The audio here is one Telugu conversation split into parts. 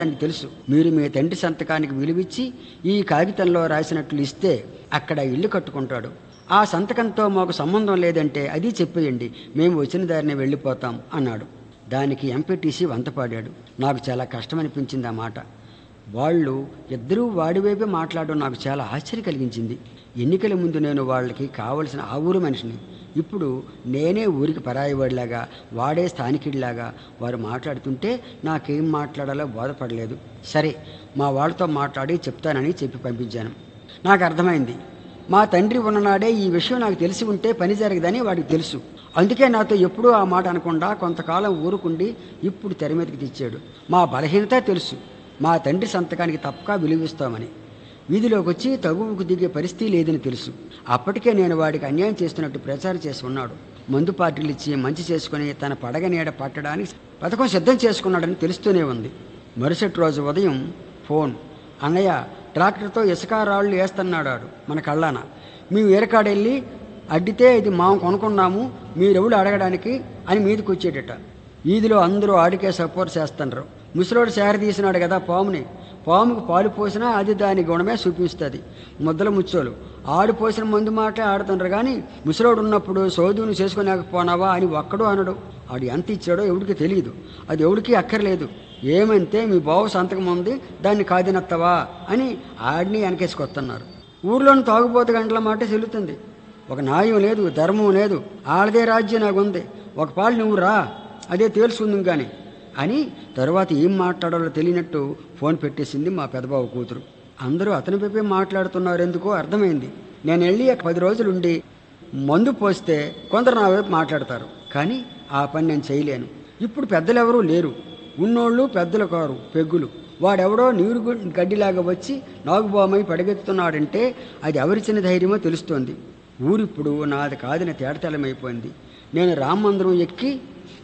దానికి తెలుసు మీరు మీ తండ్రి సంతకానికి విలువిచ్చి ఈ కాగితంలో రాసినట్లు ఇస్తే అక్కడ ఇల్లు కట్టుకుంటాడు ఆ సంతకంతో మాకు సంబంధం లేదంటే అది చెప్పేయండి మేము వచ్చిన దారిని వెళ్ళిపోతాం అన్నాడు దానికి ఎంపీటీసీ వంతపాడాడు నాకు చాలా కష్టమనిపించింది ఆ మాట వాళ్ళు ఇద్దరూ వాడివైపే మాట్లాడడం నాకు చాలా ఆశ్చర్యం కలిగించింది ఎన్నికల ముందు నేను వాళ్ళకి కావలసిన ఆ ఊరు మనిషిని ఇప్పుడు నేనే ఊరికి పరాయివాడిలాగా వాడే స్థానికుడిలాగా వారు మాట్లాడుతుంటే నాకేం మాట్లాడాలో బోధపడలేదు సరే మా వాళ్ళతో మాట్లాడి చెప్తానని చెప్పి పంపించాను నాకు అర్థమైంది మా తండ్రి ఉన్ననాడే ఈ విషయం నాకు తెలిసి ఉంటే పని జరగదని వాడికి తెలుసు అందుకే నాతో ఎప్పుడూ ఆ మాట అనకుండా కొంతకాలం ఊరుకుండి ఇప్పుడు తెర మీదకి తెచ్చాడు మా బలహీనత తెలుసు మా తండ్రి సంతకానికి తప్పక విలువిస్తామని వీధిలోకి వచ్చి తగువుకు దిగే పరిస్థితి లేదని తెలుసు అప్పటికే నేను వాడికి అన్యాయం చేస్తున్నట్టు ప్రచారం చేసి ఉన్నాడు మందు పార్టీలు ఇచ్చి మంచి చేసుకుని తన పడగ నీడ పట్టడానికి పథకం సిద్ధం చేసుకున్నాడని తెలుస్తూనే ఉంది మరుసటి రోజు ఉదయం ఫోన్ అన్నయ్య ట్రాక్టర్తో ఇసుక రాళ్ళు వేస్తున్నాడు మన కళ్ళాన మేము ఏరకాడెళ్ళి అడ్డితే ఇది మాం కొనుక్కున్నాము మీరెవడు అడగడానికి అని మీదకి వచ్చేటట వీధిలో అందరూ ఆడికే సపోర్ట్ చేస్తున్నారు ముసలోడు సేర తీసినాడు కదా పాముని పాముకు పాలు పోసినా అది దాని గుణమే చూపిస్తుంది ముద్దల ముచ్చోలు ఆడు పోసిన మందు మాటే ఆడుతుండ్రు కానీ ముసలోడు ఉన్నప్పుడు సోదుని చేసుకోలేకపోనావా అని ఒక్కడు అనడు ఆడు ఎంత ఇచ్చాడో ఎవడికి తెలియదు అది ఎవడికి అక్కర్లేదు ఏమంతే మీ బావు సంతకం ఉంది దాన్ని కాదినత్తవా అని ఆడిని వెనకేసుకొస్తున్నారు ఊర్లోని తాగుబోతు గంటల మాట చెల్లుతుంది ఒక న్యాయం లేదు ధర్మం లేదు ఆడదే రాజ్యం నాకుంది ఒక పాలు నువ్వు రా అదే తేల్చుకుందాం కానీ అని తరువాత ఏం మాట్లాడాలో తెలియనట్టు ఫోన్ పెట్టేసింది మా పెదబాబు కూతురు అందరూ అతని వైపే మాట్లాడుతున్నారు ఎందుకో అర్థమైంది నేను వెళ్ళి ఒక పది రోజులుండి మందు పోస్తే కొందరు నా వైపు మాట్లాడతారు కానీ ఆ పని నేను చేయలేను ఇప్పుడు పెద్దలెవరూ లేరు ఉన్నోళ్ళు పెద్దలు కారు పెగ్గులు వాడెవడో నీరు గు- గడ్డిలాగా వచ్చి నాగుబామై పడగెత్తుతున్నాడంటే అది ఎవరిచిన ధైర్యమో తెలుస్తోంది ఊరిప్పుడు నాది కాదని తేడతెల్లమైపోయింది నేను రామ మందిరం ఎక్కి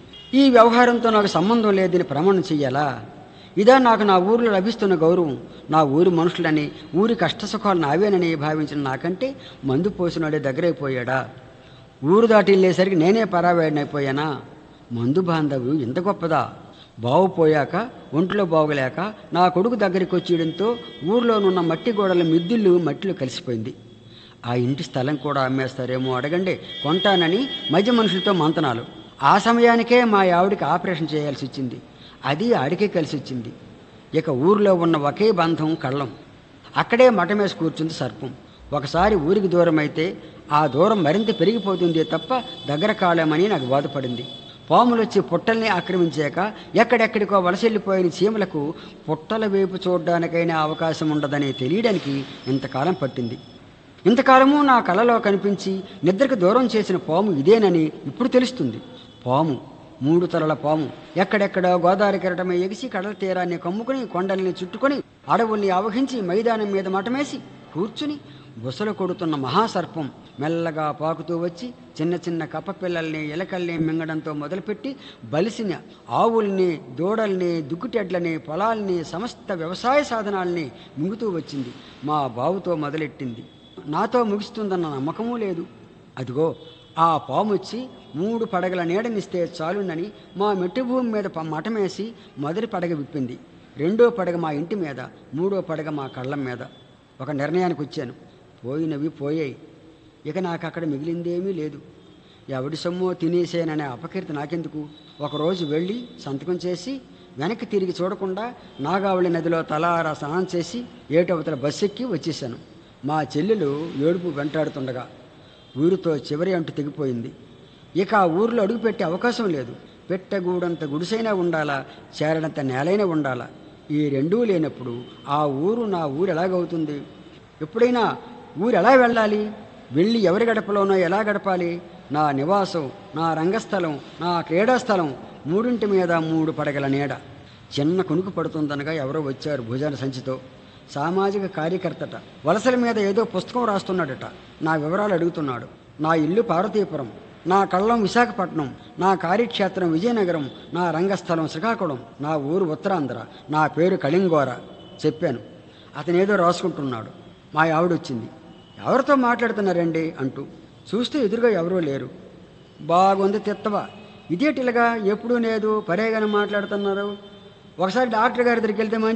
ఈ వ్యవహారంతో నాకు సంబంధం లేదని ప్రమాణం చెయ్యాలా ఇదా నాకు నా ఊరిలో లభిస్తున్న గౌరవం నా ఊరి మనుషులని ఊరి కష్టసుఖాలు నావేనని భావించిన నాకంటే మందు పోసినాడే దగ్గరైపోయాడా ఊరు దాటి వెళ్ళేసరికి నేనే పరావేడనైపోయానా మందు బాంధవ్యం ఇంత గొప్పదా బావుపోయాక ఒంట్లో బాగోలేక నా కొడుకు దగ్గరికి వచ్చేయడంతో ఊర్లోనున్న మట్టి గోడల మిద్దుళ్ళు మట్టిలో కలిసిపోయింది ఆ ఇంటి స్థలం కూడా అమ్మేస్తారేమో అడగండి కొంటానని మధ్య మనుషులతో మంతనాలు ఆ సమయానికే మా ఆవిడికి ఆపరేషన్ చేయాల్సి వచ్చింది అది ఆడికే కలిసి వచ్చింది ఇక ఊరిలో ఉన్న ఒకే బంధం కళ్ళం అక్కడే మఠమేసి కూర్చుంది సర్పం ఒకసారి ఊరికి దూరం అయితే ఆ దూరం మరింత పెరిగిపోతుంది తప్ప దగ్గర కాలేమని నాకు బాధపడింది పాములు వచ్చి పుట్టల్ని ఆక్రమించాక ఎక్కడెక్కడికో వలసెళ్ళిపోయిన చీమలకు పుట్టల వైపు చూడడానికైనా అవకాశం ఉండదని తెలియడానికి ఇంతకాలం పట్టింది ఇంతకాలము నా కలలో కనిపించి నిద్రకు దూరం చేసిన పాము ఇదేనని ఇప్పుడు తెలుస్తుంది పాము మూడు తలల పాము ఎక్కడెక్కడ గోదావరి కెరటమే ఎగిసి కడల తీరాన్ని కమ్ముకుని కొండల్ని చుట్టుకొని అడవుల్ని ఆవహించి మైదానం మీద మటమేసి కూర్చుని బుసలు కొడుతున్న మహాసర్పం మెల్లగా పాకుతూ వచ్చి చిన్న చిన్న కప్పపిల్లల్ని ఎలకల్ని మింగడంతో మొదలుపెట్టి బలిసిన ఆవుల్ని దూడల్ని దుక్కుటెడ్లని పొలాల్ని సమస్త వ్యవసాయ సాధనాల్ని మింగుతూ వచ్చింది మా బావుతో మొదలెట్టింది నాతో ముగిస్తుందన్న నమ్మకమూ లేదు అదిగో ఆ పాము వచ్చి మూడు పడగల నీడనిస్తే చాలునని మా మెట్టు భూమి మీద ప- మటమేసి మొదటి పడగ విప్పింది రెండో పడగ మా ఇంటి మీద మూడో పడగ మా కళ్ళం మీద ఒక నిర్ణయానికి వచ్చాను పోయినవి పోయాయి ఇక నాకు అక్కడ మిగిలిందేమీ లేదు ఎవడి సొమ్మో తినేసేననే అపకీర్తి నాకెందుకు ఒకరోజు వెళ్ళి సంతకం చేసి వెనక్కి తిరిగి చూడకుండా నాగావళి నదిలో తలారా స్నానం చేసి ఏటవతల బస్సు ఎక్కి వచ్చేసాను మా చెల్లెలు ఏడుపు వెంటాడుతుండగా ఊరితో చివరి అంటు తెగిపోయింది ఇక ఆ ఊరిలో అడుగుపెట్టే అవకాశం లేదు పెట్టగూడంత గుడిసైనా ఉండాలా చేరడంత నేలైనా ఉండాలా ఈ రెండూ లేనప్పుడు ఆ ఊరు నా ఊరు ఎలాగవుతుంది ఎప్పుడైనా ఊరు ఎలా వెళ్ళాలి వెళ్ళి ఎవరి గడపలోనో ఎలా గడపాలి నా నివాసం నా రంగస్థలం నా క్రీడాస్థలం మూడింటి మీద మూడు పడగల నీడ చిన్న కునుకు పడుతుందనగా ఎవరో వచ్చారు భుజాన సంచితో సామాజిక కార్యకర్తట వలసల మీద ఏదో పుస్తకం రాస్తున్నాడట నా వివరాలు అడుగుతున్నాడు నా ఇల్లు పార్వతీపురం నా కళ్ళం విశాఖపట్నం నా కార్యక్షేత్రం విజయనగరం నా రంగస్థలం శ్రీకాకుళం నా ఊరు ఉత్తరాంధ్ర నా పేరు కళింగోర చెప్పాను అతను ఏదో రాసుకుంటున్నాడు మా ఆవిడ వచ్చింది ఎవరితో మాట్లాడుతున్నారండి అంటూ చూస్తే ఎదురుగా ఎవరూ లేరు బాగుంది తిత్తవా ఇదేటిలాగా ఎప్పుడూ లేదు పరేగానే మాట్లాడుతున్నారు ఒకసారి డాక్టర్ గారి దగ్గరికి వెళ్తే